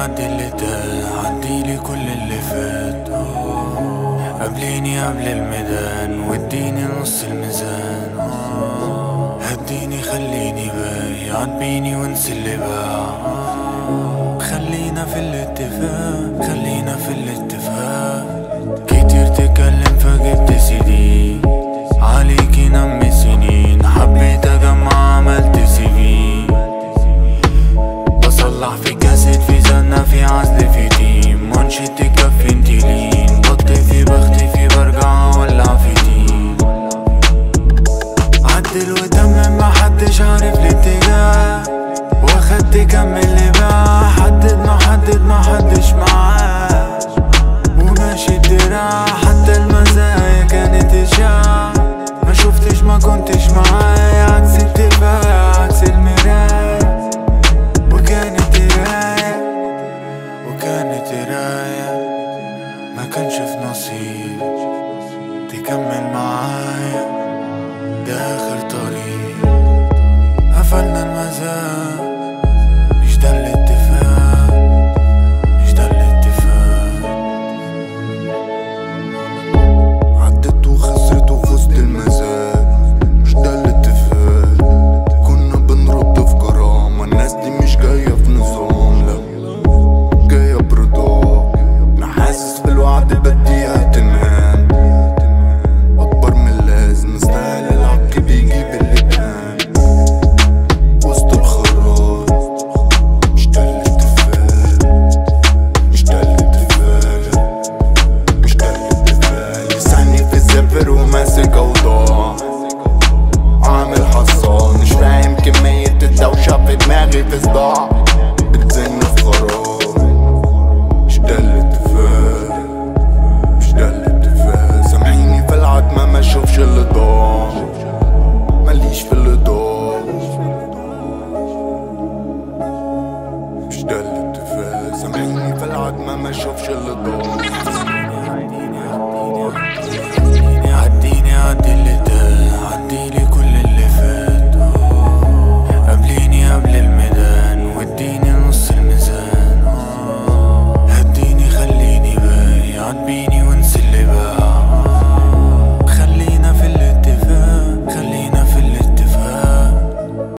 عدي اللي تاه عديلي كل اللي فات قبليني قبل الميدان واديني نص الميزان هديني خليني باي عبيني وانسى اللي باع خلينا في الاتفاق خلينا في الاتفاق كتير تكلم فجبت سيدي عليكي نمي سنين حبيت اجمع عملت سي في بصلح في كاسيت في زنة في عزل في تيم منشد تكفي انتيلين بط في بختي في برجع ولع في تيم عدل ودمم محدش عارف الاتجاه واخدت كم اللي باع حدد محدد محدش معاه وماشي الدراع حتى المزايا كانت اشاع ما شفتش ما كنتش معايا عكس الدفاع عكس المراية وكانت قراية وكانت قراية ما كانش في نصيب تكمل معايا ده آخر طريق